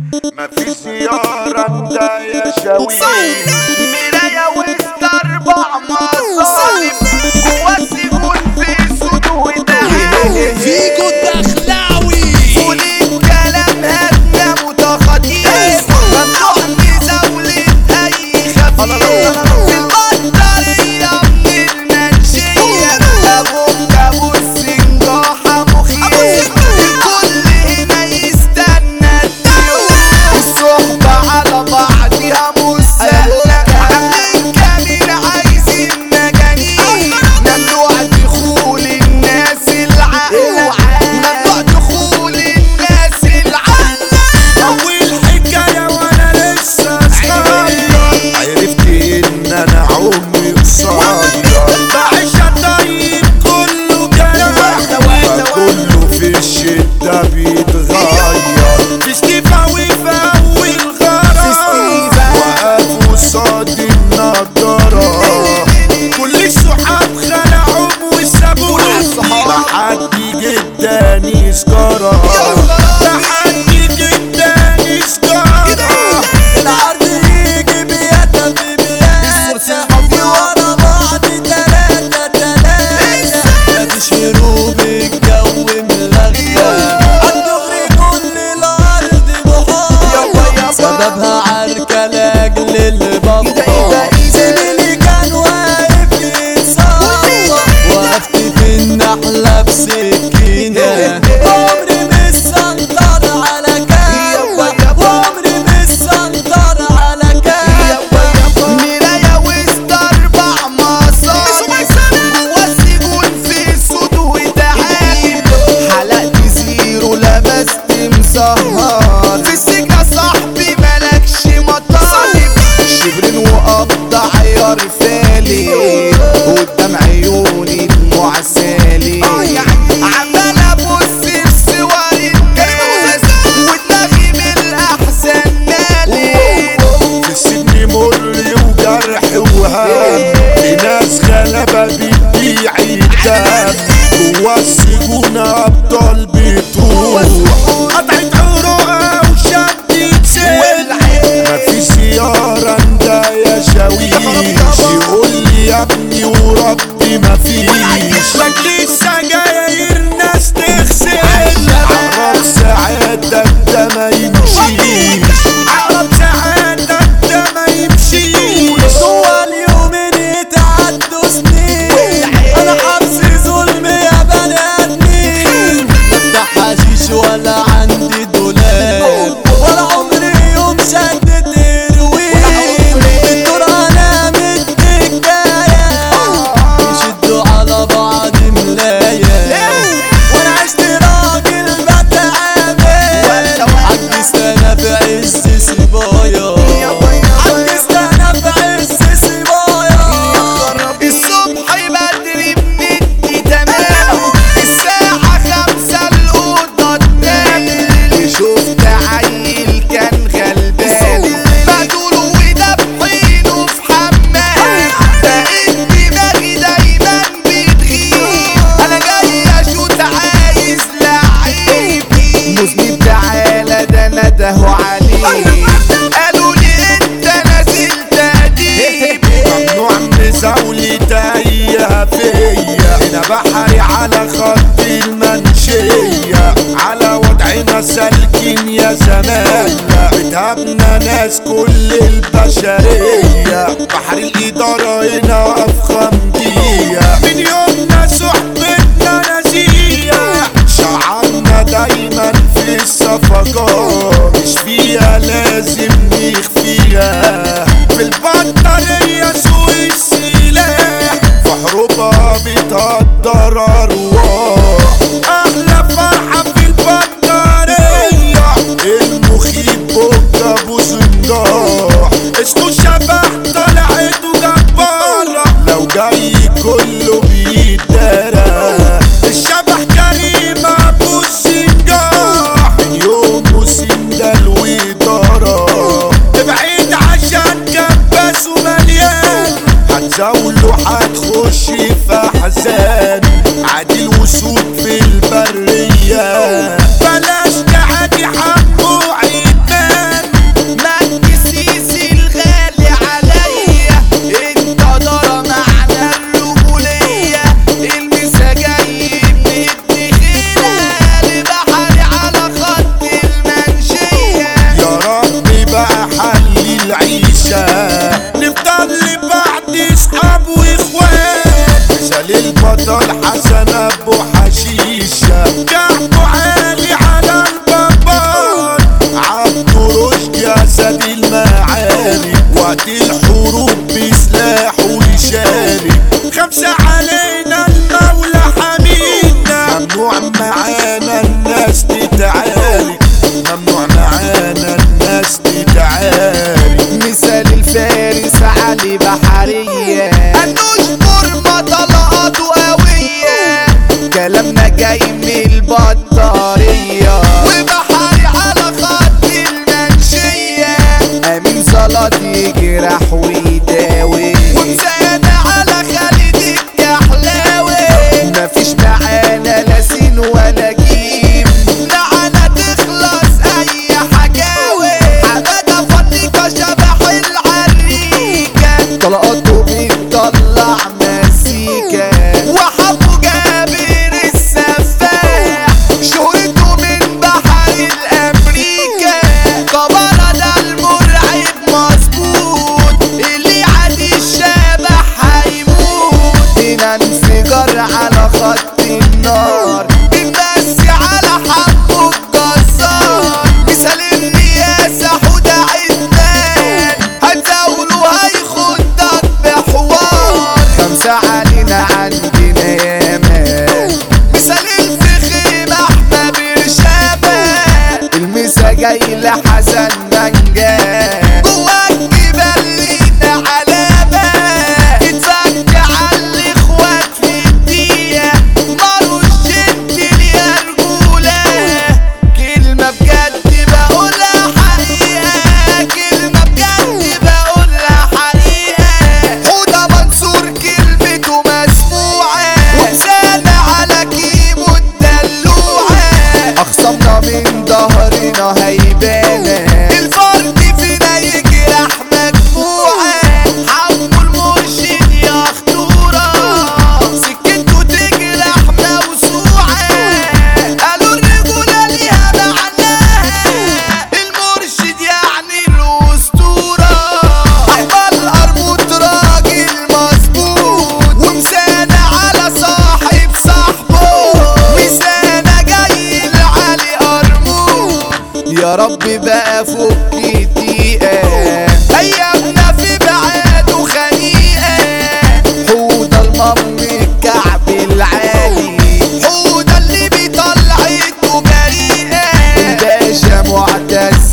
مفيش زيارة انت يا شاوي مراية وسط اربع مصايب جوا السجون في سود ودهب فيكو الدخلاوي قول الكلام هدنا متخطيف ممنوع مزاولة أي خفيف في البطارية من المنشية أبوك أبو السنجاحة مخيف الكل هنا يستنى الدنيا الصحبة على بعضها مسلة عاملين كمين عايزين مجانين ممنوع دخول الناس العقل ممنوع دخول الناس العقل اول حكايه وانا لسه صغير عرفت ان انا عمري قصير بعيش طيب كله كلام فكله في الشده بيتغير في ستيفا وفاوي الغرام وقف قصاد النضاره كل الصحاب خلعهم وسابوني تحدي جدا سجارة تحدي جدا سجارة العرض يجي بياتا في بياتا ورا بعض تلاتة تلاتة مفيش هروب الجو ملغية عالدغري كل الأرض محاطة سببها عركة لأجل البطة زميلي كان واقف يتصور وقفت في النحلة بسكينة عمري مش سنطر على كفة عمري مش سنطر على كفة مراية وسط أربع مصايب جوا السجون في سود وتعالي حلقت زيرو لبست مسهر في السجن صاحبي ملكش مطالب شبرين وقبض عيار فالي قدام عيوني دموع سالي عمال ابص في صور الناس ودماغي من الاحزان مالي في السجن مر وجرح وهم في ناس غلبة بتبيع الدم جوا السجون أبطال بتروح قطعت عروقها وشدت سن مفيش زيارة انت يا شاويش يقول لي يا ابني وربي مفيش شكل السجاير ناس تغسل عرب سعادة ده ما يمشيش عرب سعادة ده ما يمشيش هو اليومين يتعدوا سنين انا حبس ظلم يا بني ادمين لا حشيش ولا عندي دولاب ولا عمري يوم شدت هيروين الدور انا متكاية يشدوا على بعض ملاية وانا عشت راجل بتعامل عجزت انا في عز سبايا عجزت انا في عز سبايا الصبح بدري بندي تمام الساعة خمسة الأوضة تنام شفت عيل كان غلبان بدوله ودبحينه في حمام بقيت دماغي دايما بتغيب أنا جاي أشوت عايز لعيب مذنب تعالى ده ندهوا عليه قالوا لي انت نازل تأديب ممنوع مزاولة ايها فيا هنا بحري على خط المنشية على وضعنا سالكين يا زماننا بتهابنا ناس كل البشرية بحر الإدارة هنا أفخم دية من يومنا صحبتنا نزية شعارنا دايما في الصفقات مش فيها لازم نخفيها في البطارية سوق السلاح في حروبها بتقدر أرواح أحلى فرحة في البطارية المخيب بوك أبو زنجاح اسمه شبح طلعته جبارة لو جاي كله بيتدارى الشبح كريم أبو السنجاح من يومه سندل وإدارة ابعد عشان كباس ومليان هتزاوله هتخش في أحزان عادي الوسود في البرية بلاش تعدي حقه عيدان تخافش علينا المولى حمينا ممنوع معانا الناس تتعارك ممنوع معانا الناس تتعارك مثال الفارس علي بحرية هنشكر بطلقات قوية كلامنا جاي من البطارية وبحري على خط المنشية أمين صلاة يجرح ويداوي ومسانا على خالد الكحلاوي مفيش معانا لا سين ولا جيم لعنة تخلص أي حكاوي حمادة فنيكة شبح العريكة طلقاته بتطلع مزيكا وحبه جابر السفاح شهرته من بحر الأمريكا طبعا ده المرعب مظبوط اللي عادي الشبح هيموت هنا انفجار على خط النار بنمسي على حقه الجزار مثال الرياسة حودة عدنان هتزاوله هيخدك بحوار خمسة علينا عندنا ياما مثال الفخم احمد برشامة المسا جاي لحسن منجان جواك جبال لينا علامة تتفك على الاخوات في الدقيقة مارو الشد يا رجولة كلمة بجد بقولها حقيقة كلمة بجد بقولها حقيقة حودة منصور كلمته مسموعة ومسانة على كيمو الدلوعة أخصمنا من ظهرنا هيبانة الفرد فينا يجرح مجموعة حمو المرشد يا خطورة سكته تجرح موسوعة قالوا الرجولة ليها معناها المرشد يعني الأسطورة أحمد القرموط راجل مظبوط ومسانة على صاحب صاحبه مسانة جاي لعلي قرموط يا رب بقى فك دقيقة أيامنا في بعاد وخنيقة حودة المم الكعب العالي حودة اللي بيطلعته جريئة الباشا معتز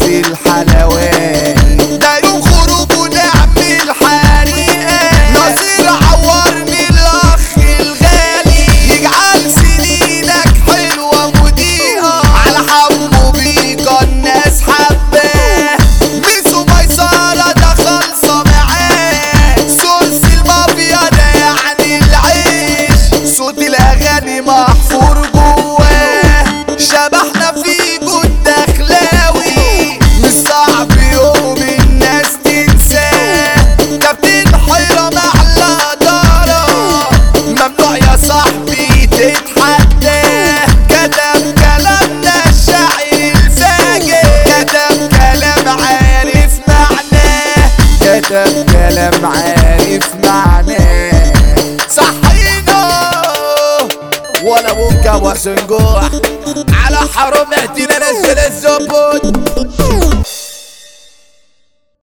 الحلواني ده يوم خروجه نعمل حريقة نصير عورني الأخ الغالي يجعل سنينك حلوة مضيئة على حبه بيك الناس حباه ميسو ميسرة ده خالصة معاه سوس المافيا ده يعني العيش صوت الأغاني محفور جواه شبحنا في جود دخلاوي مش صعب يوم الناس تنساه كابتن حيرة محلى دارة ممنوع يا صاحبي تتحداه كتب كلامنا الشاعر الفاجر كتب كلام عارف معناه كتب كلام عارف معناه صحينا ولا بكى وسنجوح على حرمتنا نزل الزبون